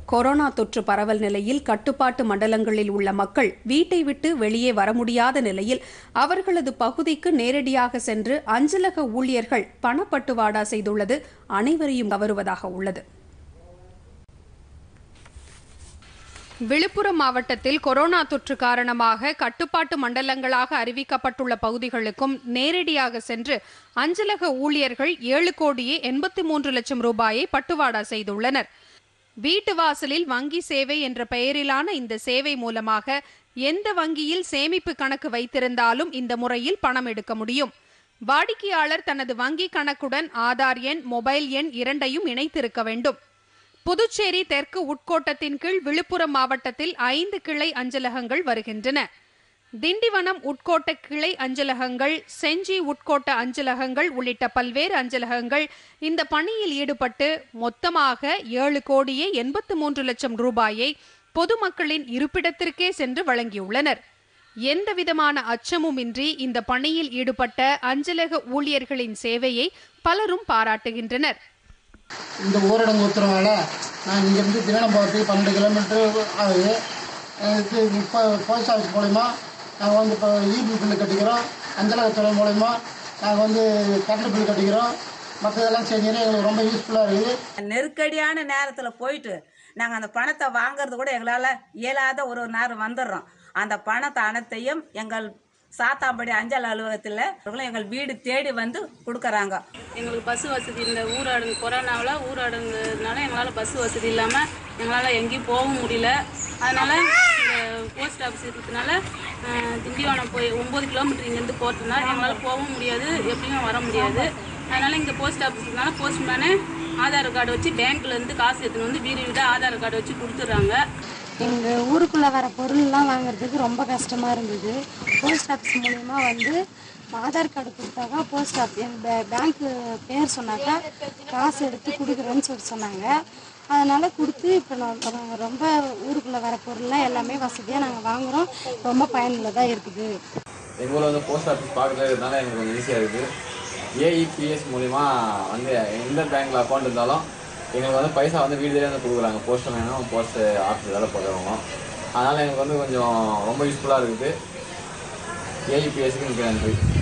corona தொற்று பரவல் நிலையில் கட்டுப்பாட்டு மண்டலங்களில் உள்ள மக்கள் வீட்டை விட்டு வெளியே வர முடியாத நிலையில் அவர்களது பகுதிக்கு நேரடியாக சென்று அஞ்சலக ஊழியர்கள் பணப்பட்டுவாடா செய்துள்ளது அனைவரையும் கவருவதாக உள்ளது விழுப்புரம் மாவட்டத்தில் கொரோனா தொற்று காரணமாக கட்டுப்பாட்டு மண்டலங்களாக அறிவிக்கப்பட்டுள்ள பகுதிகளுக்கும் நேரடியாக சென்று அஞ்சலக ஊழியர்கள் ஏழு கோடியே எண்பத்தி மூன்று லட்சம் ரூபாயை பட்டுவாடா செய்துள்ளனர் வீட்டு வாசலில் வங்கி சேவை என்ற பெயரிலான இந்த சேவை மூலமாக எந்த வங்கியில் சேமிப்பு கணக்கு வைத்திருந்தாலும் இந்த முறையில் பணம் எடுக்க முடியும் வாடிக்கையாளர் தனது வங்கி கணக்குடன் ஆதார் எண் மொபைல் எண் இரண்டையும் இணைத்திருக்க வேண்டும் புதுச்சேரி தெற்கு உட்கோட்டத்தின் கீழ் விழுப்புரம் மாவட்டத்தில் ஐந்து கிளை அஞ்சலகங்கள் வருகின்றன திண்டிவனம் உட்கோட்ட கிளை அஞ்சலகங்கள் செஞ்சி உட்கோட்ட அஞ்சலகங்கள் உள்ளிட்ட பல்வேறு அஞ்சலகங்கள் இந்த பணியில் ஈடுபட்டு மொத்தமாக ஏழு கோடியே எண்பத்து மூன்று லட்சம் ரூபாயை பொதுமக்களின் இருப்பிடத்திற்கே சென்று வழங்கியுள்ளனர் எந்தவிதமான அச்சமுமின்றி இந்த பணியில் ஈடுபட்ட அஞ்சலக ஊழியர்களின் சேவையை பலரும் பாராட்டுகின்றனர் இந்த ஊரடங்கு உத்தரவால நான் இங்கேருந்து தினம் போகிறதுக்கு பன்னெண்டு கிலோமீட்டர் ஆகுது இது இப்போ போஸ்ட் ஆஃபீஸ் மூலிமா நாங்கள் வந்து இப்போ இபி பில்லு கட்டிக்கிறோம் அஞ்சலகத்துறை மூலிமா நாங்கள் வந்து கரண்ட் பில் கட்டிக்கிறோம் மற்றதெல்லாம் செஞ்சீங்கன்னா எங்களுக்கு ரொம்ப யூஸ்ஃபுல்லாக இருக்குது நெருக்கடியான நேரத்தில் போயிட்டு நாங்கள் அந்த பணத்தை வாங்குறது கூட எங்களால் இயலாத ஒரு ஒரு நேரம் வந்துடுறோம் அந்த பணத்தை அனைத்தையும் எங்கள் சாத்தாம்படி அஞ்சல் அலுவலகத்தில் அவர்களும் எங்கள் வீடு தேடி வந்து கொடுக்குறாங்க எங்களுக்கு பஸ் வசதி இந்த ஊரடங்கு கொரோனாவில் ஊரடங்குனால எங்களால் பஸ் வசதி இல்லாமல் எங்களால் எங்கேயும் போகவும் முடியல அதனால் இந்த போஸ்ட் ஆஃபீஸ் இருக்கிறதுனால அஹ், திண்டிவனம் போய் ஒம்பது கிலோமீட்டர் இங்கேருந்து போகிறதுனால எங்களால் போகவும் முடியாது எப்படியும் வர முடியாது அதனால் இங்கே போஸ்ட் ஆஃபீஸ்னால போஸ்ட்மேனு ஆதார் கார்டு வச்சு பேங்க்லேருந்து காசு எடுத்துன்னு வந்து வீடு வீடாக ஆதார் கார்டு வச்சு கொடுத்துட்றாங்க எங்கள் ஊருக்குள்ளே வர பொருள்லாம் வாங்குறதுக்கு ரொம்ப கஷ்டமாக இருந்தது போஸ்ட் ஆஃபீஸ் மூலிமா வந்து ஆதார் கார்டு கொடுத்தாக்கா போஸ்ட் ஆஃபீஸ் எங்கள் பேங்க்கு பேர் சொன்னாக்கா காசு எடுத்து கொடுக்குறேன்னு சொல்லி சொன்னாங்க அதனால் கொடுத்து இப்போ நாங்கள் ரொம்ப ஊருக்குள்ளே வர பொருள்லாம் எல்லாமே வசதியாக நாங்கள் வாங்குகிறோம் ரொம்ப பயனுள்ளதாக இருக்குது எங்கள் ஊரில் வந்து போஸ்ட் ஆஃபீஸ் பார்க்கறதுனால எங்களுக்கு கொஞ்சம் ஈஸியாக இருக்குது ஏஇபிஎஸ் மூலிமா வந்து எந்த பேங்க்கில் அக்கௌண்ட் இருந்தாலும் எங்களுக்கு வந்து பைசா வந்து வீடு தேடி வந்து கொடுக்குறாங்க போஸ்ட் வேணும் போஸ்ட் ஆஃபீஸ் வேலை போகிறவங்க அதனால் எங்களுக்கு வந்து கொஞ்சம் ரொம்ப யூஸ்ஃபுல்லாக இருக்குது ஏஇபிஎஸ்க்கு மிக நன்றி